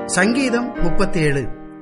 சங்கீதம் முப்பத்தேழு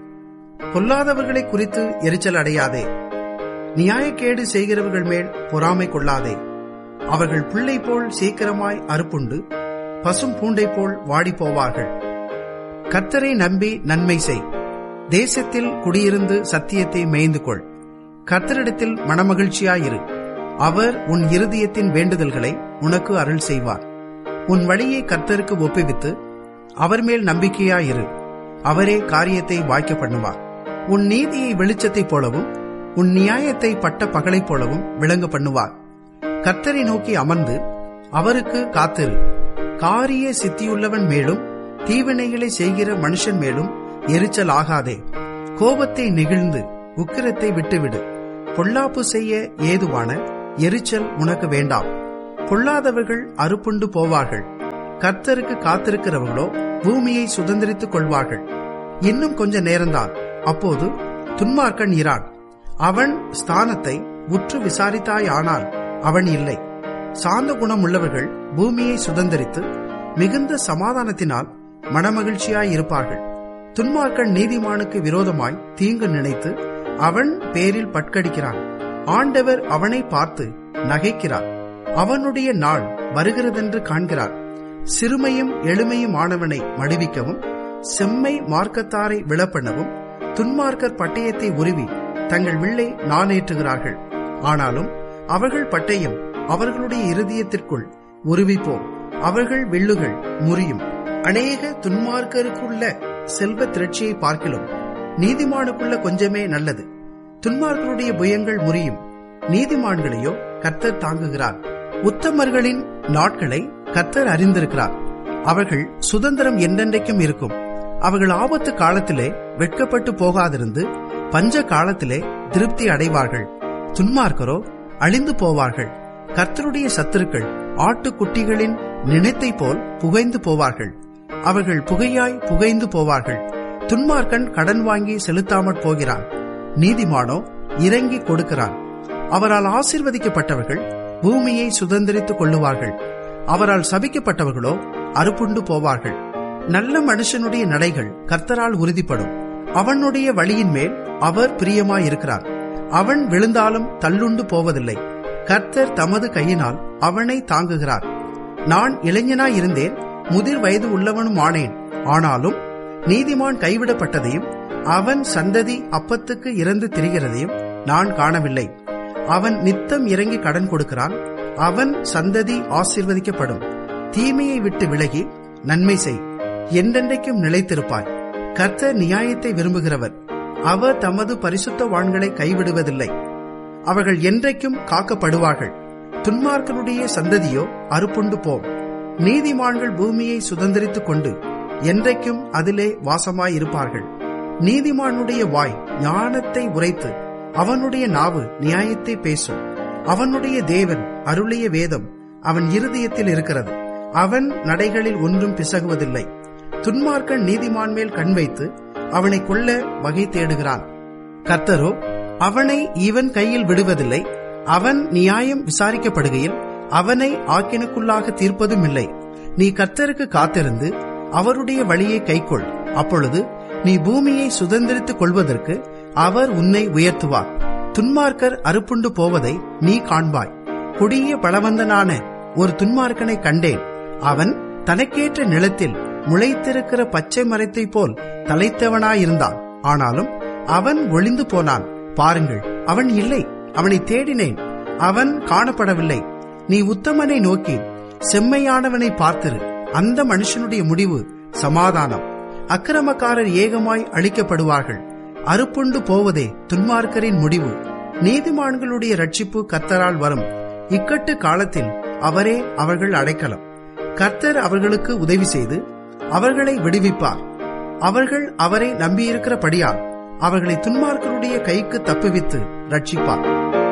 பொல்லாதவர்களை குறித்து எரிச்சல் அடையாதே நியாயக்கேடு செய்கிறவர்கள் மேல் பொறாமை கொள்ளாதே அவர்கள் பிள்ளை போல் சீக்கிரமாய் அறுப்புண்டு பசும் பூண்டை போல் வாடி போவார்கள் கர்த்தரை நம்பி நன்மை செய் தேசத்தில் குடியிருந்து சத்தியத்தை மேய்ந்து கொள் கர்த்தரிடத்தில் மனமகிழ்ச்சியாயிரு அவர் உன் இருதயத்தின் வேண்டுதல்களை உனக்கு அருள் செய்வார் உன் வழியை கர்த்தருக்கு ஒப்புவித்து அவர் மேல் நம்பிக்கையாயிரு அவரே காரியத்தை வாய்க்க பண்ணுவார் உன் நீதியை வெளிச்சத்தைப் போலவும் உன் நியாயத்தை பட்ட பகலைப் போலவும் விளங்க பண்ணுவார் கர்த்தரை நோக்கி அமர்ந்து அவருக்கு காத்திரு காரிய சித்தியுள்ளவன் மேலும் தீவினைகளை செய்கிற மனுஷன் மேலும் எரிச்சல் ஆகாதே கோபத்தை நெகிழ்ந்து உக்கிரத்தை விட்டுவிடு பொல்லாப்பு செய்ய ஏதுவான எரிச்சல் உனக்கு வேண்டாம் பொல்லாதவர்கள் அறுப்புண்டு போவார்கள் கர்த்தருக்கு காத்திருக்கிறவர்களோ பூமியை சுதந்திரித்துக் கொள்வார்கள் இன்னும் கொஞ்ச நேரம்தான் அப்போது துன்மார்க்கன் இரான் அவன் ஸ்தானத்தை உற்று விசாரித்தாயானால் அவன் இல்லை சாந்த குணம் உள்ளவர்கள் பூமியை சுதந்திரித்து மிகுந்த சமாதானத்தினால் மனமகிழ்ச்சியாயிருப்பார்கள் துன்மார்க்கன் நீதிமானுக்கு விரோதமாய் தீங்கு நினைத்து அவன் பேரில் பட்கடிக்கிறான் ஆண்டவர் அவனை பார்த்து நகைக்கிறார் அவனுடைய நாள் வருகிறதென்று காண்கிறார் சிறுமையும் எளிமையும் ஆனவனை மடிவிக்கவும் செம்மை மார்க்கத்தாரை விளப்பண்ணவும் துன்மார்க்கர் பட்டயத்தை உருவி தங்கள் வில்லை நானேற்றுகிறார்கள் ஆனாலும் அவர்கள் பட்டயம் அவர்களுடைய இருதயத்திற்குள் உருவிப்போம் அவர்கள் வில்லுகள் முறியும் அநேக துன்மார்க்கருக்குள்ள செல்வ திரட்சியை பார்க்கிலும் நீதிமானுக்குள்ள கொஞ்சமே நல்லது துன்மார்களுடைய புயங்கள் முறியும் நீதிமான்களையோ கர்த்தர் தாங்குகிறார் உத்தமர்களின் நாட்களை கர்த்தர் அறிந்திருக்கிறார் அவர்கள் சுதந்திரம் என்றென்றைக்கும் இருக்கும் அவர்கள் ஆபத்து காலத்திலே வெட்கப்பட்டு போகாதிருந்து பஞ்ச காலத்திலே திருப்தி அடைவார்கள் துன்மார்க்கரோ அழிந்து போவார்கள் கர்த்தருடைய சத்துருக்கள் ஆட்டுக்குட்டிகளின் நினைத்தை போல் புகைந்து போவார்கள் அவர்கள் புகையாய் புகைந்து போவார்கள் துன்மார்க்கன் கடன் வாங்கி செலுத்தாமற் போகிறான் நீதிமானோ இறங்கி கொடுக்கிறான் அவரால் ஆசிர்வதிக்கப்பட்டவர்கள் பூமியை சுதந்திரித்துக் கொள்ளுவார்கள் அவரால் சபிக்கப்பட்டவர்களோ அறுப்புண்டு போவார்கள் நல்ல மனுஷனுடைய நடைகள் கர்த்தரால் உறுதிப்படும் அவனுடைய வழியின் மேல் அவர் பிரியமாயிருக்கிறார் அவன் விழுந்தாலும் தள்ளுண்டு போவதில்லை கர்த்தர் தமது கையினால் அவனை தாங்குகிறார் நான் இளைஞனாயிருந்தேன் முதிர் வயது உள்ளவனும் ஆனேன் ஆனாலும் நீதிமான் கைவிடப்பட்டதையும் அவன் சந்ததி அப்பத்துக்கு இறந்து திரிகிறதையும் நான் காணவில்லை அவன் நித்தம் இறங்கி கடன் கொடுக்கிறான் அவன் சந்ததி ஆசிர்வதிக்கப்படும் தீமையை விட்டு விலகி நன்மை செய் என்றென்றைக்கும் நிலைத்திருப்பாய் கர்த்தர் நியாயத்தை விரும்புகிறவர் அவர் தமது பரிசுத்தவான்களை கைவிடுவதில்லை அவர்கள் என்றைக்கும் காக்கப்படுவார்கள் துன்மார்க்கனுடைய சந்ததியோ அறுப்புண்டு போம் நீதிமான்கள் பூமியை சுதந்திரித்துக் கொண்டு என்றைக்கும் அதிலே வாசமாயிருப்பார்கள் நீதிமானுடைய வாய் ஞானத்தை உரைத்து அவனுடைய நாவு நியாயத்தை பேசும் அவனுடைய தேவன் அருளிய வேதம் அவன் இருதயத்தில் இருக்கிறது அவன் நடைகளில் ஒன்றும் பிசகுவதில்லை துன்மார்க்கன் நீதிமான் மேல் கண் வைத்து அவனை கொல்ல வகை தேடுகிறான் கர்த்தரோ அவனை இவன் கையில் விடுவதில்லை அவன் நியாயம் விசாரிக்கப்படுகையில் அவனை ஆக்கினுக்குள்ளாக தீர்ப்பதும் இல்லை நீ கர்த்தருக்கு காத்திருந்து அவருடைய வழியை கைக்கொள் அப்பொழுது நீ பூமியை சுதந்திரித்துக் கொள்வதற்கு அவர் உன்னை உயர்த்துவார் துன்மார்க்கர் அறுப்புண்டு போவதை நீ காண்பாய் கொடிய பலவந்தனான ஒரு துன்மார்க்கனை கண்டேன் அவன் தனக்கேற்ற நிலத்தில் முளைத்திருக்கிற பச்சை மரத்தை போல் தலைத்தவனாயிருந்தான் ஆனாலும் அவன் ஒளிந்து போனான் பாருங்கள் அவன் இல்லை அவனை தேடினேன் அவன் காணப்படவில்லை நீ உத்தமனை நோக்கி செம்மையானவனை பார்த்திரு அந்த மனுஷனுடைய முடிவு சமாதானம் அக்கிரமக்காரர் ஏகமாய் அழிக்கப்படுவார்கள் அறுப்புண்டு போவதே துன்மார்க்கரின் முடிவு நீதிமான்களுடைய ரட்சிப்பு கர்த்தரால் வரும் இக்கட்டு காலத்தில் அவரே அவர்கள் அடைக்கலம் கர்த்தர் அவர்களுக்கு உதவி செய்து அவர்களை விடுவிப்பார் அவர்கள் அவரை நம்பியிருக்கிறபடியால் அவர்களை துன்மார்க்கருடைய கைக்கு தப்புவித்து ரட்சிப்பார்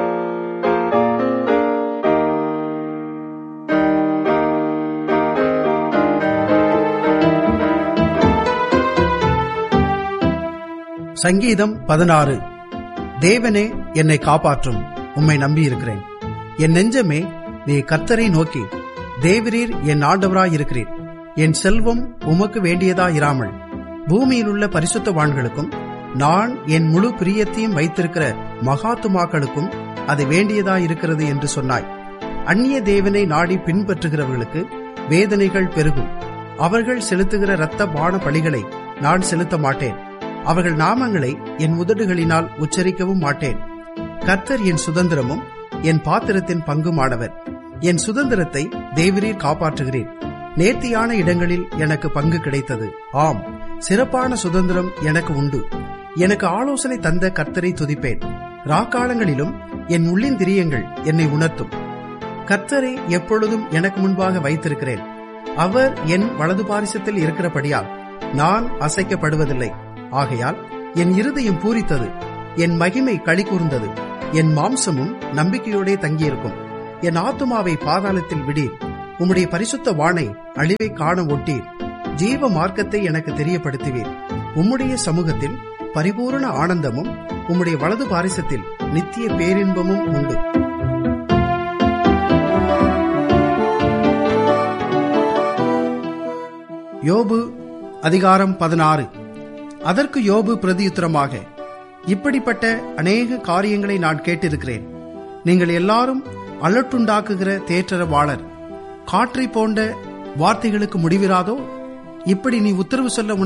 சங்கீதம் பதினாறு தேவனே என்னை காப்பாற்றும் உம்மை நம்பியிருக்கிறேன் என் நெஞ்சமே நீ கர்த்தரை நோக்கி தேவரீர் என் ஆண்டவராயிருக்கிறீர் என் செல்வம் உமக்கு வேண்டியதாயிராமல் பூமியிலுள்ள பரிசுத்தவான்களுக்கும் நான் என் முழு பிரியத்தையும் வைத்திருக்கிற மகாத்துமாக்களுக்கும் அது வேண்டியதாயிருக்கிறது என்று சொன்னாய் அந்நிய தேவனை நாடி பின்பற்றுகிறவர்களுக்கு வேதனைகள் பெருகும் அவர்கள் செலுத்துகிற இரத்த பான பலிகளை நான் செலுத்த மாட்டேன் அவர்கள் நாமங்களை என் உதடுகளினால் உச்சரிக்கவும் மாட்டேன் கர்த்தர் என் சுதந்திரமும் என் பாத்திரத்தின் பங்குமானவர் என் சுதந்திரத்தை தேவரீர் காப்பாற்றுகிறேன் நேர்த்தியான இடங்களில் எனக்கு பங்கு கிடைத்தது ஆம் சிறப்பான சுதந்திரம் எனக்கு உண்டு எனக்கு ஆலோசனை தந்த கர்த்தரை துதிப்பேன் ராக்காலங்களிலும் என் உள்ளின் திரியங்கள் என்னை உணர்த்தும் கர்த்தரை எப்பொழுதும் எனக்கு முன்பாக வைத்திருக்கிறேன் அவர் என் வலது பாரிசத்தில் இருக்கிறபடியால் நான் அசைக்கப்படுவதில்லை ஆகையால் என் இருதயம் பூரித்தது என் மகிமை களி கூர்ந்தது என் மாம்சமும் நம்பிக்கையோடே தங்கியிருக்கும் என் ஆத்துமாவை பாதாளத்தில் விடீர் உம்முடைய பரிசுத்த வானை அழிவை காண ஒட்டீர் ஜீவ மார்க்கத்தை எனக்கு தெரியப்படுத்துவீர் உம்முடைய சமூகத்தில் பரிபூரண ஆனந்தமும் உம்முடைய வலது பாரிசத்தில் நித்திய பேரின்பமும் உண்டு யோபு அதிகாரம் பதினாறு அதற்கு யோபு பிரதியுத்தரமாக இப்படிப்பட்ட அநேக காரியங்களை நான் கேட்டிருக்கிறேன் நீங்கள் எல்லாரும் அலட்டுண்டாக்குகிற தேற்றரவாளர் காற்றை போன்ற வார்த்தைகளுக்கு முடிவிராதோ இப்படி நீ உத்தரவு சொல்ல